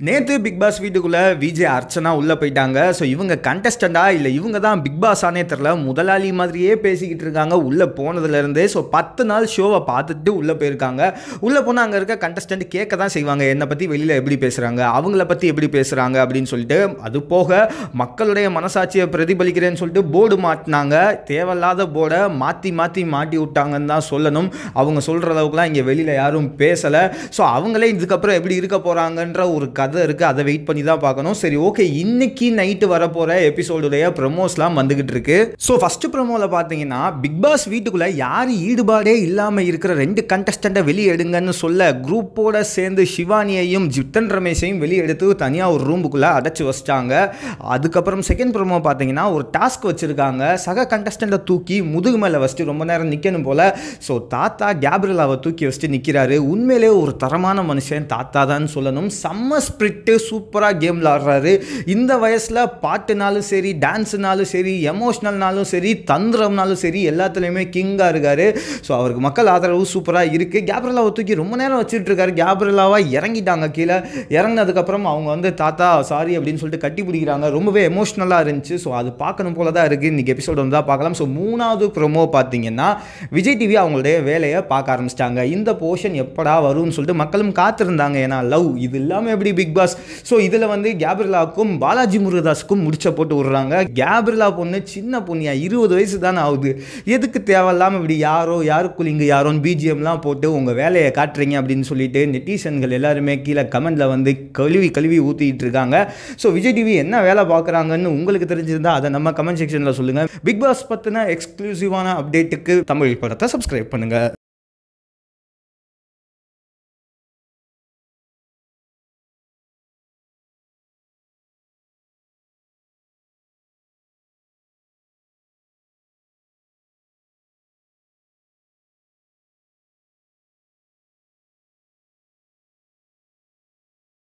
நேற்று big pass வீட்டுக்குள்ள விஜய் அர்ச்சனா உள்ள போயிட்டாங்க ஸோ இவங்க கண்டஸ்டண்டா இல்லை இவங்க தான் பிக் பாஸ் ஆனே தெரில முதலாளி மாதிரியே பேசிக்கிட்டு இருக்காங்க உள்ள போனதுல இருந்தே ஸோ பத்து நாள் ஷோவை பார்த்துட்டு உள்ள போயிருக்காங்க உள்ள போனால் அங்கே இருக்க கண்டஸ்டன்ட் கேட்க தான் செய்வாங்க என்னை பற்றி வெளியில் எப்படி பேசுகிறாங்க அவங்கள பற்றி எப்படி பேசுகிறாங்க அப்படின்னு சொல்லிட்டு அது போக மக்களுடைய மனசாட்சியை பிரதிபலிக்கிறேன்னு சொல்லிட்டு போர்டு மாட்டினாங்க தேவையில்லாத போர்டை மாற்றி மாற்றி மாட்டி விட்டாங்கன்னு தான் சொல்லணும் அவங்க சொல்கிற அளவுக்குலாம் இங்கே வெளியில் யாரும் பேசலை ஸோ அவங்களே இதுக்கப்புறம் எப்படி இருக்க போகிறாங்கன்ற ஒரு கதை இருக்குது அதை வெயிட் பண்ணி தான் பார்க்கணும் சரி ஓகே இன்னைக்கு நைட்டு வரப்போகிற எபிசோடுடைய ப்ரமோஸ்லாம் வந்துகிட்டு இருக்கு ஸோ ஃபஸ்ட்டு ப்ரமோவில் பார்த்தீங்கன்னா பிக் பாஸ் வீட்டுக்குள்ளே யார் ஈடுபாடே இல்லாமல் இருக்கிற ரெண்டு கண்டஸ்டண்ட்டை வெளியே எடுங்கன்னு சொல்ல குரூப்போட சேர்ந்து சிவானியையும் ஜித்தன் ரமேஷையும் வெளியே எடுத்து தனியாக ஒரு ரூமுக்குள்ளே அடைச்சி வச்சிட்டாங்க அதுக்கப்புறம் செகண்ட் ப்ரமோ பார்த்தீங்கன்னா ஒரு டாஸ்க் வச்சுருக்காங்க சக கண்டஸ்டண்ட்டை தூக்கி முதுகு மேலே வச்சுட்டு ரொம்ப நேரம் நிற்கணும் போல் ஸோ தாத்தா கேப்ரிலாவை தூக்கி வச்சுட்டு நிற்கிறாரு உண்மையிலே ஒரு தரமான மனுஷன் தாத்தா தான் சொல்லணும் செம்ம ஸ்பிரிட்டு சூப்பராக கேம் விளாடுறாரு இந்த வயசில் பாட்டுனாலும் சரி டான்ஸுனாலும் சரி எமோஷ்னல்னாலும் சரி தந்திரம்னாலும் சரி எல்லாத்துலேயுமே கிங்காக இருக்கார் ஸோ அவருக்கு மக்கள் ஆதரவு சூப்பராக இருக்குது கேப்ரிலாவை தூக்கி ரொம்ப நேரம் வச்சுட்டு இருக்காரு கேப்ரிலாவாக இறங்கிட்டாங்க கீழே இறங்கினதுக்கப்புறம் அவங்க வந்து தாத்தா சாரி அப்படின்னு சொல்லிட்டு கட்டி பிடிக்கிறாங்க ரொம்பவே எமோஷ்னலாக இருந்துச்சு ஸோ அது பார்க்கணும் போல தான் இருக்குது இன்றைக்கி எபிசோட் வந்து தான் பார்க்கலாம் ஸோ மூணாவது ப்ரோமோ பார்த்தீங்கன்னா விஜய் டிவி அவங்களுடைய வேலையை பார்க்க ஆரம்பிச்சிட்டாங்க இந்த போர்ஷன் எப்படா வரும்னு சொல்லிட்டு மக்களும் காத்திருந்தாங்க ஏன்னா லவ் இது இல்லாமல் எப்படி பிக் பாஸ் ஸோ இதில் வந்து கேப்ரிலாவுக்கும் பாலாஜி முருகதாஸுக்கும் முடிச்ச போட்டு விடுறாங்க கேப்ரிலா பொண்ணு சின்ன பொண்ணியா இருபது வயசு தானே ஆகுது எதுக்கு தேவையில்லாமல் இப்படி யாரோ யாருக்குள்ள இங்கே யாரோன்னு பிஜிஎம்லாம் போட்டு உங்கள் வேலையை காட்டுறீங்க அப்படின்னு சொல்லிட்டு நெட்டிசன்கள் எல்லாருமே கீழே கமெண்ட்ல வந்து கழுவி கழுவி ஊற்றிட்டு இருக்காங்க ஸோ விஜய் டிவி என்ன வேலை பார்க்குறாங்கன்னு உங்களுக்கு தெரிஞ்சிருந்தா அதை நம்ம கமெண்ட் செக்ஷனில் சொல்லுங்கள் பிக் பாஸ் பற்றின எக்ஸ்க்ளூசிவான அப்டேட்டுக்கு தமிழ் படத்தை சப்ஸ்கிரைப் பண்ணுங்கள்